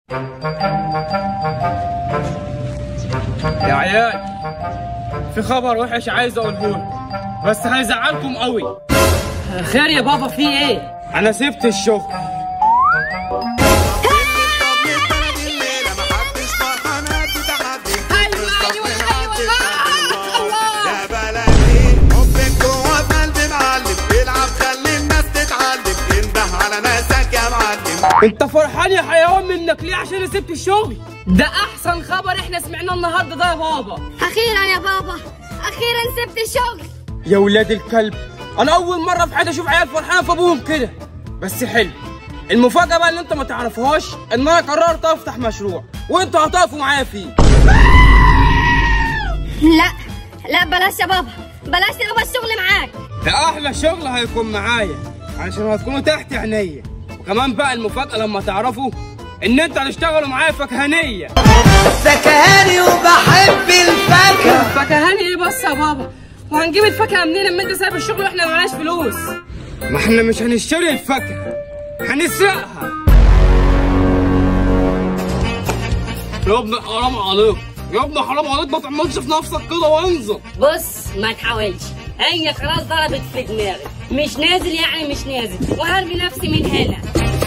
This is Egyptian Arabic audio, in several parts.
يا عيال في خبر وحش عايز اقوله لكم بس هيزعلكم قوي خير يا بابا في ايه؟ انا سبت الشغل ايوه ايوه ايوه آه، الله يا بلدي حبك جوه في قلبي معلم العب خلي الناس تتعلم انده على ناسك يا معلم انت فرحان يا حيوان منك ليه عشان أنا سبت الشغل ده احسن خبر احنا سمعناه النهارده ده يا بابا أخيرا يا بابا أخيرا سبت الشغل يا ولاد الكلب انا اول مره في حياتي اشوف عيال فرحانه في ابوهم كده بس حلو المفاجاه بقى اللي انت ما تعرفهاش ان انا قررت افتح مشروع وانتوا هتقفوا معايا فيه لا لا بلاش يا بابا بلاش تبقى الشغل معاك ده احلى شغل هيكون معايا علشان هتكونوا تحت عينيا وكمان بقى المفاجاه لما تعرفوا ان انتوا هتشتغلوا معايا فكهانيه فكهاني وبحب الفاكهة فكهاني ايه بس يا بابا وهنجيب الفاكهه منين لما انت سايب الشغل واحنا معناش فلوس ما احنا مش هنشتري الفاكهه هنسرقها يا ابني حرام عليك يا ابني حرام عليك ما تعملش في نفسك كده وانزل بص ما تحاولش هي خلاص ضربت في دماغي مش نازل يعني مش نازل وهرمي نفسي من هنا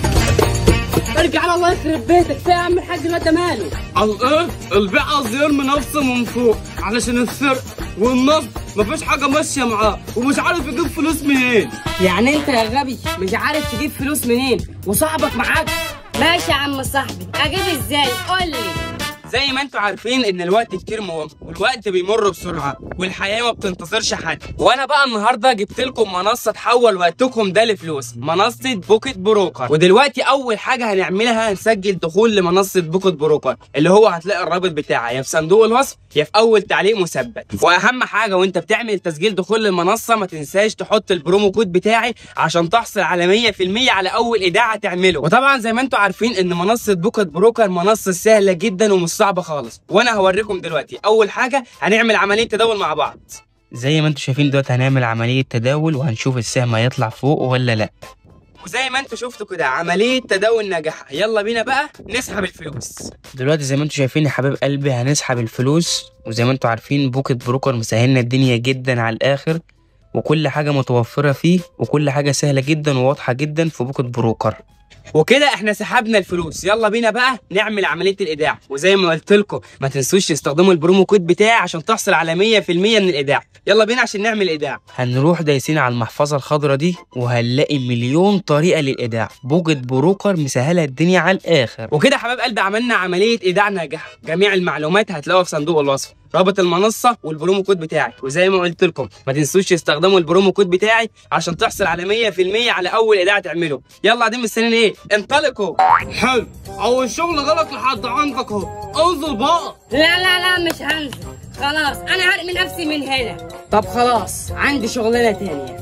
ارجع على الله يخرب بيتك في يا عم الحاج الواد ده ماله الايه البيع قصدي يرمي نفسه من فوق علشان السرقه والنصب مفيش حاجه ماشيه معاه ومش عارف يجيب فلوس منين يعني انت يا غبي مش عارف تجيب فلوس منين وصاحبك معاك ماشي يا عم صاحبي اجيب ازاي قول لي زي ما انتوا عارفين ان الوقت كتير مهم والوقت بيمر بسرعه والحياه ما بتنتظرش حد وانا بقى النهارده جبت لكم منصه تحول وقتكم ده لفلوس منصه بوكيت بروكر ودلوقتي اول حاجه هنعملها هنسجل دخول لمنصه بوكيت بروكر اللي هو هتلاقي الرابط بتاعها يا في صندوق الوصف يا في اول تعليق مثبت واهم حاجه وانت بتعمل تسجيل دخول للمنصه ما تنساش تحط البرومو كود بتاعي عشان تحصل على 100% على اول ايداع هتعمله وطبعا زي ما انتوا عارفين ان منصه بوكيت بروكر منصه سهله جدا ومش صعبه خالص وانا هوريكم دلوقتي اول حاجه هنعمل عمليه تداول مع بعض زي ما انتوا شايفين دلوقتي هنعمل عمليه تداول وهنشوف السهم هيطلع فوق ولا لا وزي ما انتوا شفتوا كده عمليه تداول ناجحه يلا بينا بقى نسحب الفلوس دلوقتي زي ما انتوا شايفين يا حبايب قلبي هنسحب الفلوس وزي ما انتوا عارفين بوكيت بروكر مسهلنا الدنيا جدا على الاخر وكل حاجه متوفره فيه وكل حاجه سهله جدا وواضحه جدا في بوكيت بروكر وكده احنا سحبنا الفلوس يلا بينا بقى نعمل عمليه الايداع وزي ما قلت لكم ما تنسوش تستخدموا البرومو كود بتاعي عشان تحصل على 100% من الايداع يلا بينا عشان نعمل ايداع هنروح دايسين على المحفظه الخضراء دي وهنلاقي مليون طريقه للايداع بوجد بروكر مسهله الدنيا على الاخر وكده يا حبايب قلبي عملنا عمليه ايداع ناجحه جميع المعلومات هتلاقوها في صندوق الوصف رابط المنصه والبرومو كود بتاعي وزي ما قلت لكم ما تنسوش تستخدموا البرومو كود بتاعي عشان تحصل على 100% على اول ايداع تعمله يلا قاعدين مستنيين ايه انطلقوا حلو اول شغل غلط لحد عندك اهو انزل بقى لا لا لا مش هنزل خلاص انا هرمي نفسي من هنا طب خلاص عندي شغلانه تانية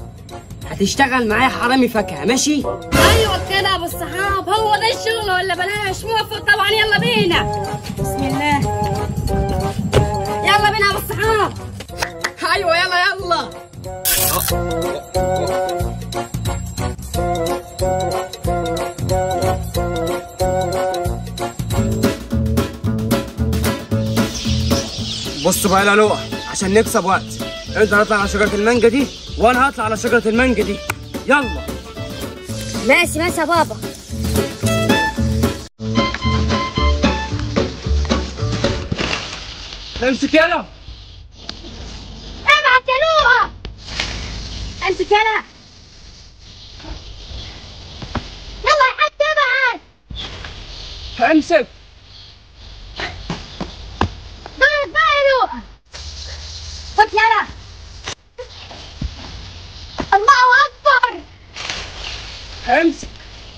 هتشتغل معايا حرامي فاكهه ماشي أيوة كده يا أبو الصحاب هو ده الشغل ولا بلاش موافق طبعا يلا بينا بسم الله يلا بينا يا أبو الصحاب ايوه يلا يلا بصوا بقى يا لؤى عشان نكسب وقت انت هتطلع على شجره المانجا دي وانا هطلع على شجره المانجا دي يلا ماشي ماشي يا بابا امسك يلا ابعت يا لؤى امسك يلا يلا يا حاج ابعت امسك ضغط بقى يا لؤى خد يلا الله اكبر امسك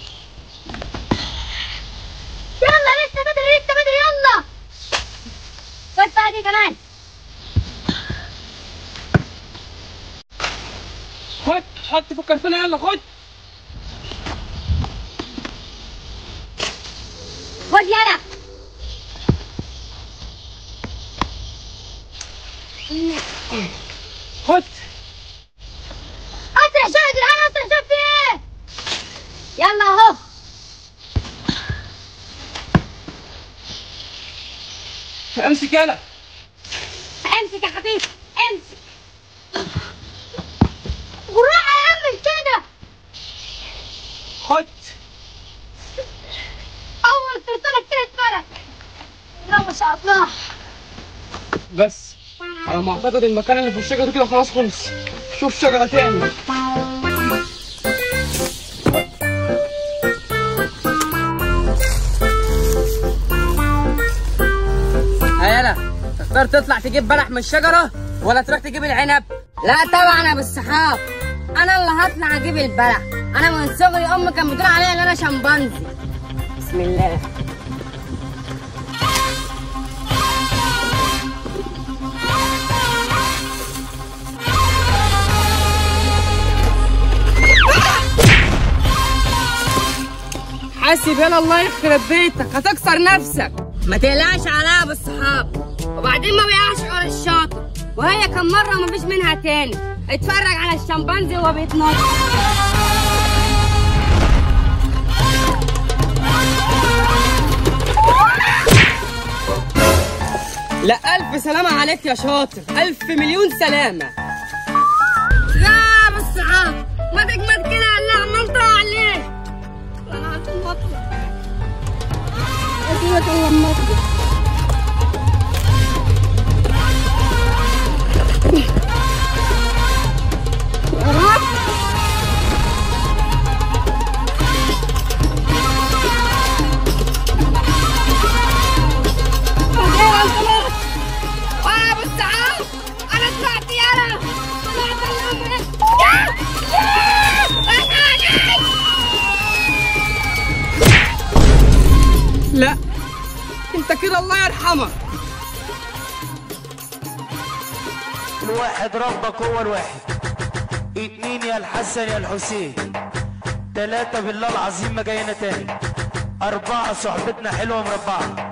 يلا لسه بدري لسه بدري يلا خد بقى دي كمان خد حط في الكرتونه يلا خد خد يلا خد اسرع شويه يا جدعان اسرع شويه في ايه يلا اهو امسك يلا امسك يا خفيف امسك بالراحة يا عم مش كده خد أول سلطانة كده اتفرج لا ما شاء الله بس على ما اعتقد المكان اللي في الشجره كده خلاص خلص شوف شجره تاني هيلا تختار تطلع تجيب بلح من الشجره ولا تروح تجيب العنب لا طبعا يا ابو الصحاب انا اللي هطلع اجيب البلح انا من صغري امي كانت بتقول عليا ان انا شمبانزي بسم الله حاسب يلا الله يخرب بيتك هتكسر نفسك ما تقلقش عليها بالصحاب وبعدين ما بيقعش غير الشاطر وهي كم مره ومفيش منها تاني اتفرج على الشمبانزي وهو بيتنطط لا الف سلامه عليك يا شاطر الف مليون سلامه لا بالصحاب ما تجمد كده اللي عمال طلع عليك انا عشان بطلع اكيد هو المطلع يا رب اخيرا طلعت وانا بالصحاب انا طلعت يالا طلعت الامر يا يا الحقني لا انت كده الله يرحمك الواحد ربك هو الواحد اتنين يا الحسن يا الحسين تلاتة بالله العظيم ما جاينا تاني أربعة صحبتنا حلوة مربعة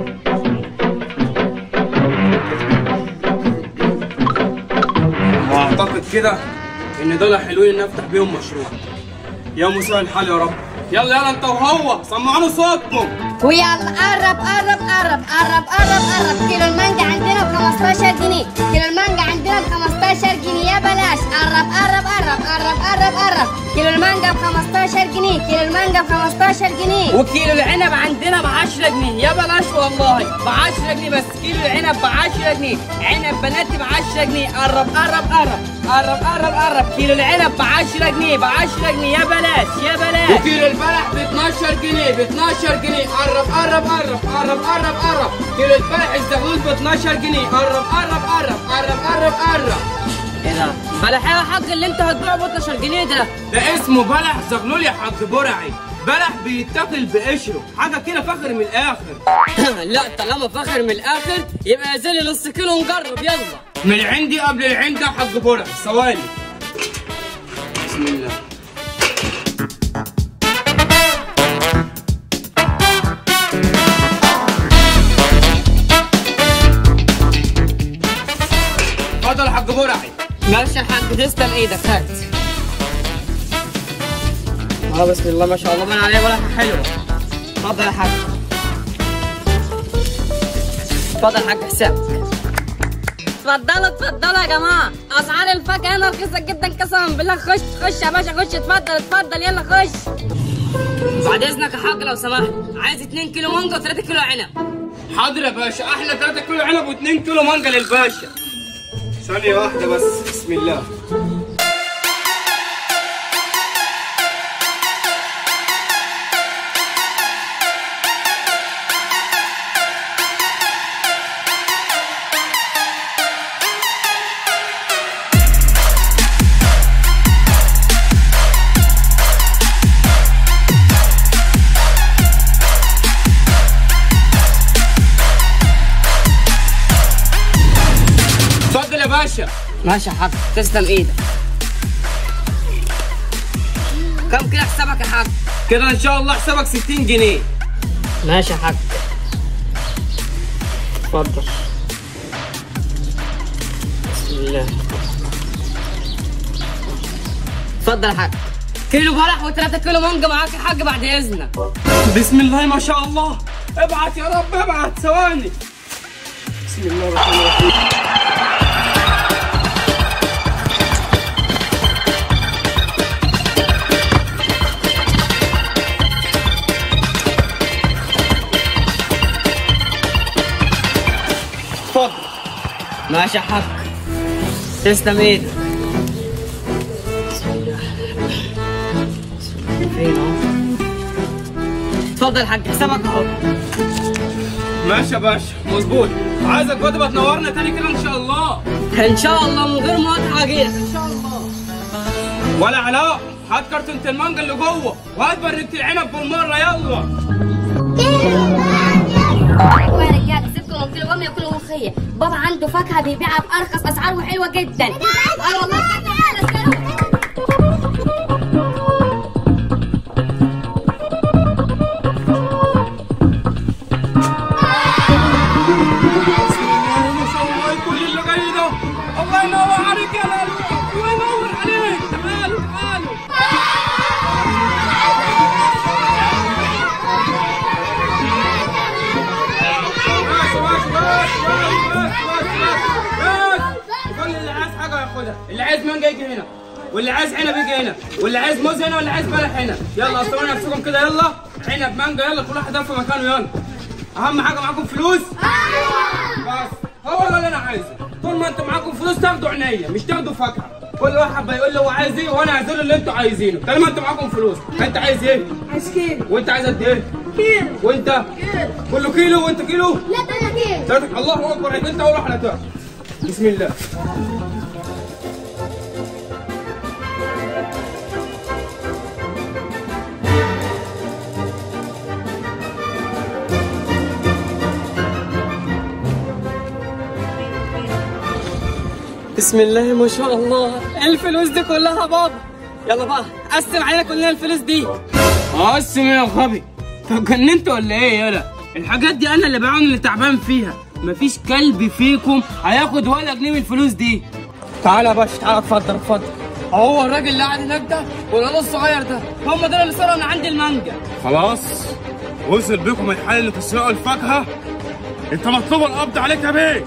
واعتقد كده ان دول حلوين ان افتح بيهم مشروع يا مساء الحال يا رب يلا يلا انت وهو سمعونا صوتكم ويلا قرب قرب قرب قرب قرب قرب كيلو المانجا عندنا ب 15 جنيه كيلو المانجا عندنا ب 15 جنيه يا بلاش قرب قرب قرب قرب قرب قرب كيلو المانجا ب 15 جنيه كيلو المانجا ب 15 جنيه وكيلو العنب عندنا ب 10 جنيه يا بلاش والله ب 10 جنيه بس كيلو العنب ب 10 جنيه عنب بناتي ب 10 جنيه قرب قرب قرب قرب قرب قرب كيلو العنب ب 10 جنيه ب 10 جنيه يا بلاش يا بلاش وكيلو البلح ب 12 جنيه ب 12 جنيه قرب قرب قرب قرب قرب قرب كيلو البلح الزغلول ب 12 جنيه قرب قرب قرب قرب قرب قرب ايه ده بلح يا حاج اللي انت هتبيعه ب 12 جنيه ده ده اسمه بلح زغلول يا حاج برعي بلح بيتاكل بقشره حاجه كده فخر من الاخر لا طالما فخر من الاخر يبقى ينزل نص كيلو نجرب يلا من العندي قبل العندي يا حاج برعي ثواني بسم الله اتفضل يا حاج برعي ماشي يا حاج تسلم ايدك هات اه بسم الله ما شاء الله من عليه ولا حلوه اتفضل يا حاج اتفضل يا حاج حسابك اتفضلوا اتفضلوا يا جماعه اسعار الفاكهه هنا رخيصه جدا قسما بالله خش خش يا باشا خش اتفضل اتفضل يلا خش بعد اذنك يا حاج لو سمحت عايز 2 كيلو مانجا و3 كيلو عنب حاضر يا باشا احلى 3 كيلو عنب و2 كيلو مانجا للباشا ثانية واحدة بس بسم الله اتفضل يا باشا ماشي يا حاج تسلم ايدك كم كده حسابك يا حاج كده ان شاء الله حسابك 60 جنيه ماشي يا حاج اتفضل بسم الله اتفضل يا حاج كيلو بلح وثلاثة كيلو مانجا معاك يا حاج بعد اذنك بسم الله ما شاء الله ابعت يا رب ابعت ثواني بسم الله الرحمن الرحيم اتفضل ماشي يا حاج تسلم ايدك بسم الله فين اهو اتفضل يا حاج حسابك اهو ماشي يا باشا مظبوط عايزك بقى تبقى تنورنا تاني كده ان شاء الله ان شاء الله من غير مقاطعه اجيلك ان شاء الله ولا علاء هات كرتونة المانجا اللي جوه وهات بريدة العنب بالمرة يلا ايوه يا رجاله سيبكم من كل وهم ياكلوا ملوخيه بابا عنده فاكهه بيبيعها بارخص اسعار وحلوه جدا اه والله تعالى استنى. ما شاء الله كل اللي جاي ده الله ينور عليك يا لالو الله ينور عليك تعالوا تعالوا ماشي ماشي ماشي ماشي ماشي ماشي كل اللي عايز حاجه ياخدها اللي عايز مانجا يجي هنا واللي عايز عنب يجي هنا واللي عايز موز هنا واللي عايز بلح هنا يلا اصوروا نفسكم كده يلا عنب مانجا يلا كل واحد في مكانه يلا اهم حاجه معاكم فلوس بس هو ده اللي انا عايزه طول ما انتوا معاكم فلوس تاخدوا عينيا مش تاخدوا فاكهه كل واحد بيقول لي هو عايز ايه وانا عايز له اللي انتوا عايزينه طالما انتوا معاكم فلوس انت عايز ايه عايز كيلو وانت عايز قد ايه كيلو وانت كيلو كله كيلو وانت كيلو لا ده كيلو تلاتة الله اكبر يبقى انت اول واحد هتاخد بسم الله بسم الله ما شاء الله الفلوس دي كلها بابا يلا بقى قسم علينا كلنا الفلوس دي قسم يا غبي طب جننت ولا ايه يالا الحاجات دي انا اللي بعون اللي تعبان فيها مفيش كلب فيكم هياخد ولا جنيه من الفلوس دي تعالى يا باشا تعالى اتفضل اتفضل هو الراجل اللي قاعد هناك ده والولد الصغير ده هم دول اللي سرقوا من عند المانجا خلاص وصل بكم الحال اللي تسرقوا الفاكهه انت مطلوب القبض عليك يا بيه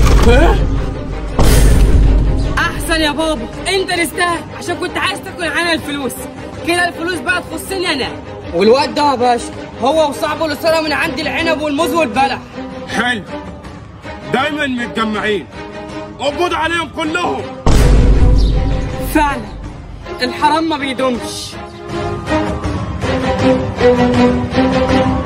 احسن يا بابا انت اللي تستاهل عشان كنت عايز تاكل معانا الفلوس كده الفلوس بقى تخصني انا والواد ده يا باشا هو وصاحبه اللي سرقوا من عندي العنب والموز والبلح حلو دايما متجمعين قبض عليهم كلهم فعلا الحرام ما بيدومش